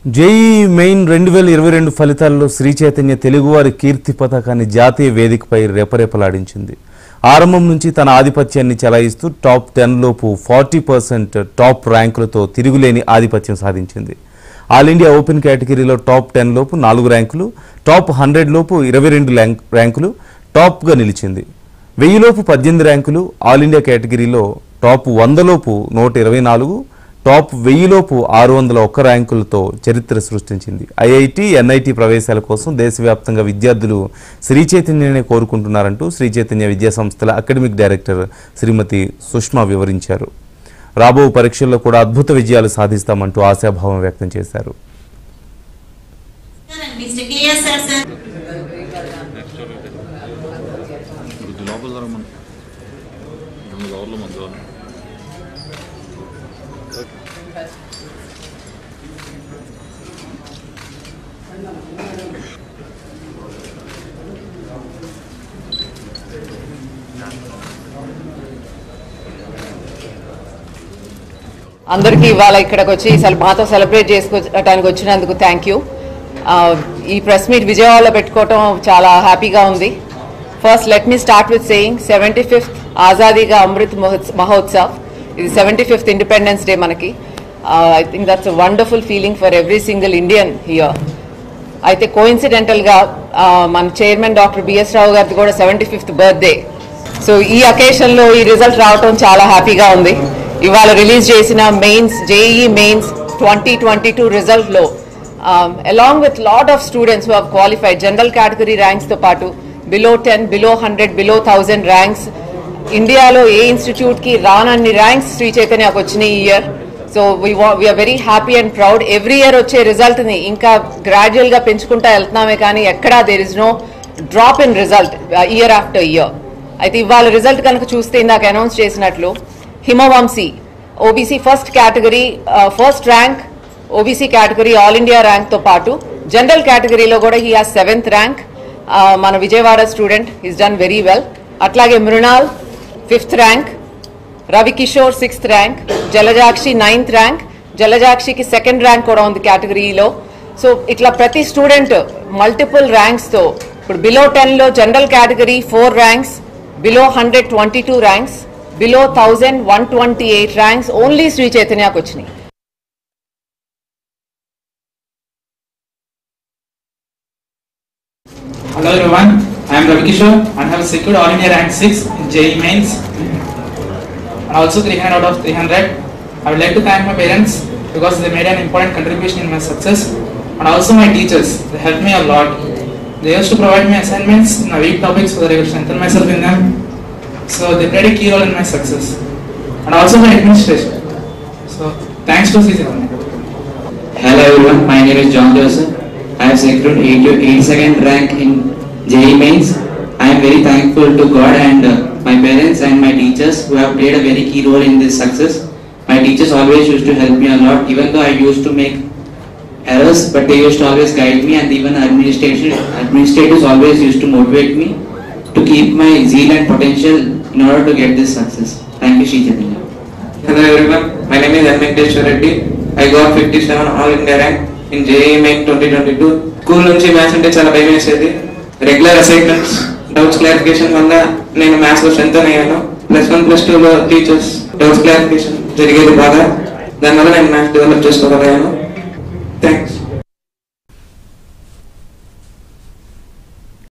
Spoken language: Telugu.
జేఈ మెయిన్ రెండు వేల ఇరవై రెండు ఫలితాల్లో శ్రీ చైతన్య తెలుగువారి కీర్తి పతాకాన్ని జాతీయ వేదికపై రెపరెపలాడించింది ఆరంభం నుంచి తన ఆధిపత్యాన్ని చెలాయిస్తూ టాప్ టెన్ లోపు ఫార్టీ పర్సెంట్ టాప్ ర్యాంకులతో తిరుగులేని ఆధిపత్యం సాధించింది ఆల్ ఇండియా ఓపెన్ కేటగిరీలో టాప్ టెన్ లోపు నాలుగు ర్యాంకులు టాప్ హండ్రెడ్ లోపు ఇరవై రెండు ర్యాంక్- ర్యాంకులు టాప్గా నిలిచింది వెయ్యిలోపు పద్దెనిమిది ర్యాంకులు ఆల్ ఇండియా కేటగిరీలో టాప్ వందలోపు నూట ఇరవై నాలుగు టాప్ వెయ్యిలోపు ఆరు వందల ఒక్క ర్యాంకులతో చరిత్ర సృష్టించింది ఐఐటి ఎన్ఐటి ప్రవేశాల కోసం దేశవ్యాప్తంగా విద్యార్థులు శ్రీ చైతన్యనే కోరుకుంటున్నారంటూ శ్రీ చైతన్య విద్యా సంస్థల అకాడమిక్ డైరెక్టర్ శ్రీమతి సుష్మా వివరించారు రాబో పరీక్షల్లో కూడా అద్భుత విజయాలు సాధిస్తామంటూ ఆశాభావం వ్యక్తం చేశారు Mr. KSR sir. ఇప్పుడు లోపల జరగమని రెండు కవర్లు మంది అందరికీ ఇవాళ ఇక్కడికి వచ్చి సెల- మాతో సెలబ్రేట్ చేసుకోవడానికి వచ్చినందుకు థ్యాంక్ యూ ఈ ప్రెస్ మీట్ విజయవాడలో పెట్టుకోవటం చాలా హ్యాపీగా ఉంది first let me start with saying seventy fifth ఆజాదీగా అమృత్ మహోత్స- మహోత్సవ్ ఇది సెవెంటీ ఫిఫ్త్ ఇండిపెండెన్స్ డే మనకి I think that's wonderful feeling for every single Indian here అయితే కోయిన్సిడెంటల్ గా ఆ, మన చైర్మన్ డాక్టర్ బిఎస్ రావు గారిది కూడా సెవెంటీ ఫిఫ్త్ బర్త్డే సో ఈ అకేషన్ లో ఈ రిజల్ట్ రావటం చాలా హ్యాపీగా ఉంది ఇవాళ రిలీజ్ చేసిన mains JEE mains twenty twenty two result లో along with lot of students who have qualified general category ranks తో పాటు below ten below hundred below thousand ranks ఇండియాలో ఏ ఇన్స్టిట్యూట్ కి రానన్ని ర్యాంక్స్ శ్రీ చైతన్యకు వచ్చినాయి ఈ year so we are very happy and proud every year వచ్చే రిజల్ట్ ని ఇంకా గ్రాడ్యువల్ గా పెంచుకుంటా వెళ్తున్నామే కానీ ఎక్కడా there is no drop in result year after year అయితే ఇవాళ రిజల్ట్ కనుక చూస్తే ఇందాక అనౌన్స్ చేసినట్లు Himavamshi OBC first category first rank OBC category all India rank తో పాటు జనరల్ కేటగిరీలో కూడా హీ హాస్ సెవెంత్ ర్యాంక్ మన Vijayawada student is done very well అట్లాగే Mrinal fifth rank Ravi Kishore sixth rank Jalajakshi ninth rank జలజాక్షికి సెకండ్ ర్యాంక్ కూడా ఉంది కేటగిరీలో సో ఇట్లా ప్రతి స్టూడెంట్ మల్టిపుల్ ర్యాంక్స్ తో ఇప్పుడు బిలో టెన్ లో general category four ranks below hundred twenty two ranks below thousand one twenty eight ranks only Shri చైతన్యకు వచ్చినాయి Hello everyone, I am Ravi Kishore and have secured all India rank 6 in JEE mains and also 300 out of 300. I would like to thank my parents because they made an important contribution in my success and also my teachers, they helped me a lot. They used to provide me assignments in a week topics so that I could strengthen myself in them. So they played a key role in my success and also my administration. So thanks to CC Hello everyone, my name is John Joseph. I have secured 82nd rank in JEE Mains. I am very thankful to God and uh, my parents and my teachers who have played a very key role in this success. My teachers always used to help me a lot even though I used to make errors but they used to always guide me and even administration administrators always used to motivate me to keep my zeal and potential in order to get this success. Thank you Shri Chaitanya. Hello everyone, my name is M. Venkateshwar Reddy. I got 57 all India rank in JEE Main 2022. School నుంచి మ్యాథ్స్ అంటే చాలా భయం వేసేది రెగ్యులర్ అసైన్మెంట్స్ డౌట్స్ క్లారిఫికేషన్ వల్ల నేను మ్యాథ్స్ లో స్ట్రెంత్ అయ్యాను ప్లస్ వన్ ప్లస్ టూ లో టీచర్స్ డౌట్స్ క్లారిఫికేషన్ జరిగేది బాగా దానివల్ల నేను మ్యాథ్స్ డెవలప్ చేసుకోగలిగాను